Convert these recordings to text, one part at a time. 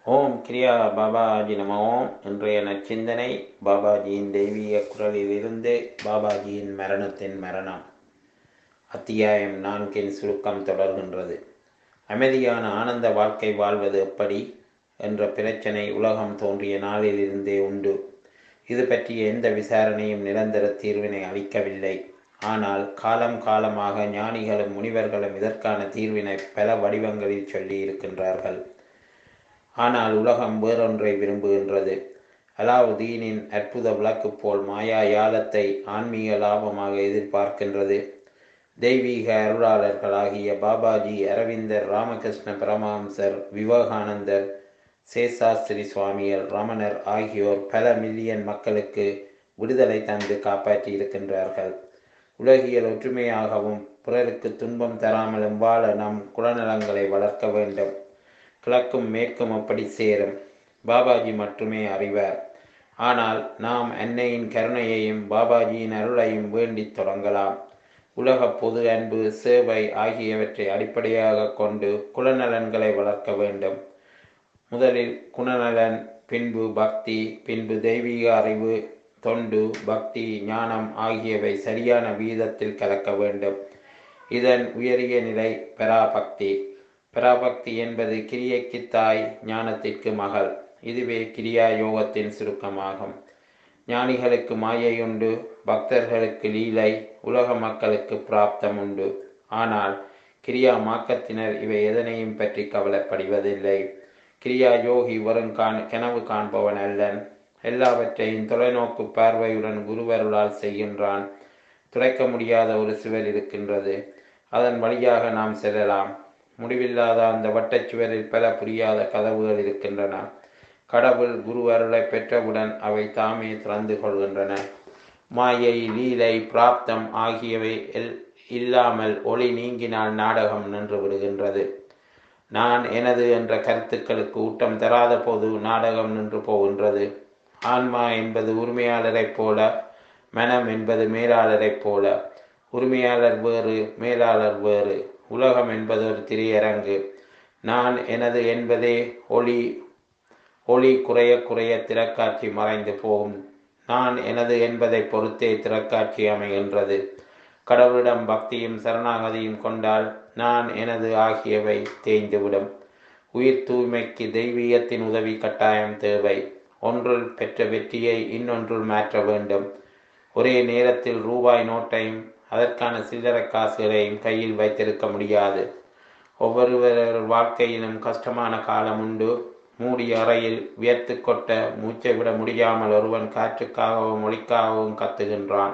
ஓம் கிரியா பாபாஜி நம ஓம் இன்றைய நச்சிந்தனை பாபாஜியின் தெய்வீக குரலிலிருந்து பாபாஜியின் மரணத்தின் மரணம் அத்தியாயம் நான்கின் சுருக்கம் தொடர்கின்றது அமைதியான ஆனந்த வாழ்க்கை வாழ்வது எப்படி என்ற பிரச்சனை உலகம் தோன்றிய நாளிலிருந்தே உண்டு இது பற்றிய எந்த விசாரணையும் நிரந்தர தீர்வினை அளிக்கவில்லை ஆனால் காலம் காலமாக ஞானிகளும் முனிவர்களும் இதற்கான தீர்வினை பல வடிவங்களில் சொல்லி இருக்கின்றார்கள் ஆனால் உலகம் வேறொன்றை விரும்புகின்றது அலாவுதீனின் அற்புத விளக்கு போல் மாயா யாலத்தை ஆன்மீக லாபமாக எதிர்பார்க்கின்றது தெய்வீக அருளாளர்களாகிய பாபாஜி அரவிந்தர் ராமகிருஷ்ண பரமஹம்சர் விவேகானந்தர் சேஷாஸ்திரி சுவாமிகள் ரமணர் ஆகியோர் பல மில்லியன் மக்களுக்கு விடுதலை தந்து காப்பாற்றி இருக்கின்றார்கள் உலகியல் ஒற்றுமையாகவும் பிறருக்கு துன்பம் தராமலும் வாழ நம் குலநலங்களை வளர்க்க வேண்டும் கிழக்கும் மேற்கும் அப்படி சேரும் பாபாஜி மட்டுமே அறிவார் ஆனால் நாம் அன்னையின் கருணையையும் பாபாஜியின் அருளையும் வேண்டி தொடங்கலாம் உலக பொது அன்பு சேவை ஆகியவற்றை அடிப்படையாக கொண்டு குலநலன்களை வளர்க்க வேண்டும் முதலில் குணநலன் பின்பு பக்தி பின்பு தெய்வீக அறிவு தொண்டு பக்தி ஞானம் ஆகியவை சரியான வீதத்தில் கலக்க வேண்டும் இதன் உயரிய நிலை பராபக்தி பராபக்தி என்பது கிரியைக்கு தாய் ஞானத்திற்கு மகள் இதுவே கிரியா யோகத்தின் சுருக்கமாகும் ஞானிகளுக்கு மாயை உண்டு பக்தர்களுக்கு லீலை உலக மக்களுக்கு பிராப்தம் உண்டு ஆனால் கிரியா மாக்கத்தினர் இவை எதனையும் பற்றி கவலைப்படுவதில்லை கிரியா யோகி வரும் காண் கனவு காண்பவன் அல்லன் எல்லாவற்றையும் தொலைநோக்கு பார்வையுடன் குருவருளால் செய்கின்றான் துளைக்க முடியாத ஒரு சுவர் இருக்கின்றது அதன் வழியாக நாம் செல்லலாம் முடிவில்லாத அந்த வட்டச்சுவரில் பல புரியாத கதவுகள் இருக்கின்றன கடவுள் குரு அருளை பெற்றவுடன் அவை தாமே திறந்து கொள்கின்றன மாயை லீலை பிராப்தம் ஆகியவை இல்லாமல் ஒளி நீங்கினால் நாடகம் நின்று விடுகின்றது நான் எனது என்ற கருத்துக்களுக்கு ஊட்டம் தராத போது நாடகம் நின்று போகின்றது ஆன்மா என்பது உரிமையாளரைப் போல மனம் என்பது மேலாளரைப் போல உரிமையாளர் வேறு மேலாளர் வேறு உலகம் என்பது ஒரு திரையரங்கு நான் எனது என்பதே ஒளி ஒளி குறைய குறைய திறக்காட்சி மறைந்து போகும் நான் எனது என்பதை பொறுத்தே திறக்காட்சி அமைகின்றது கடவுளிடம் பக்தியும் சரணாகதியும் கொண்டால் நான் எனது ஆகியவை தேய்ந்துவிடும் உயிர் தூய்மைக்கு தெய்வீகத்தின் உதவி கட்டாயம் தேவை ஒன்றில் பெற்ற வெற்றியை இன்னொன்றில் மாற்ற வேண்டும் ஒரே நேரத்தில் ரூபாய் நோட்டையும் அதற்கான சில்லறை காசுகளையும் கையில் வைத்திருக்க முடியாது ஒவ்வொருவர் வாழ்க்கையிலும் கஷ்டமான காலம் உண்டு மூடிய அறையில் வியர்த்து கொட்ட மூச்சை விட முடியாமல் ஒருவன் காற்றுக்காகவும் ஒளிக்காகவும் கத்துகின்றான்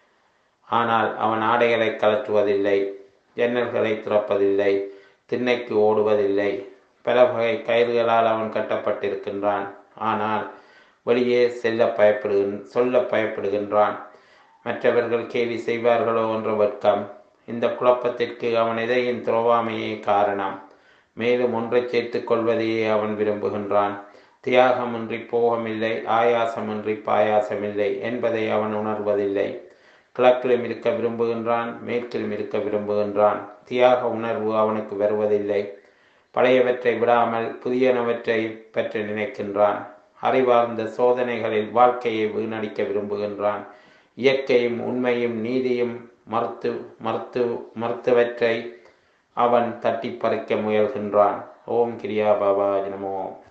ஆனால் அவன் ஆடைகளை கலற்றுவதில்லை ஜன்னல்களை திறப்பதில்லை திண்ணைக்கு ஓடுவதில்லை பல வகை கயிறுகளால் அவன் கட்டப்பட்டிருக்கின்றான் ஆனால் வெளியே செல்ல பயப்படுகின் சொல்ல பயப்படுகின்றான் மற்றவர்கள் கேலி செய்வார்களோ என்ற வெட்கம் இந்த குழப்பத்திற்கு அவன் எதையும் துறவாமையே காரணம் மேலும் ஒன்றை சேர்த்து கொள்வதையே அவன் விரும்புகின்றான் தியாகமின்றி போகமில்லை ஆயாசமின்றி பாயாசமில்லை என்பதை அவன் உணர்வதில்லை கிழக்கிலும் இருக்க விரும்புகின்றான் மேற்கிலும் இருக்க விரும்புகின்றான் தியாக உணர்வு அவனுக்கு வருவதில்லை பழையவற்றை விடாமல் புதியனவற்றை பற்றி நினைக்கின்றான் அறிவார்ந்த சோதனைகளில் வாழ்க்கையை வீணடிக்க விரும்புகின்றான் இயற்கையும் உண்மையும் நீதியும் மறுத்து மறுத்து மறுத்தவற்றை அவன் தட்டி பறிக்க முயல்கின்றான் ஓம் கிரியா பாபா நமோ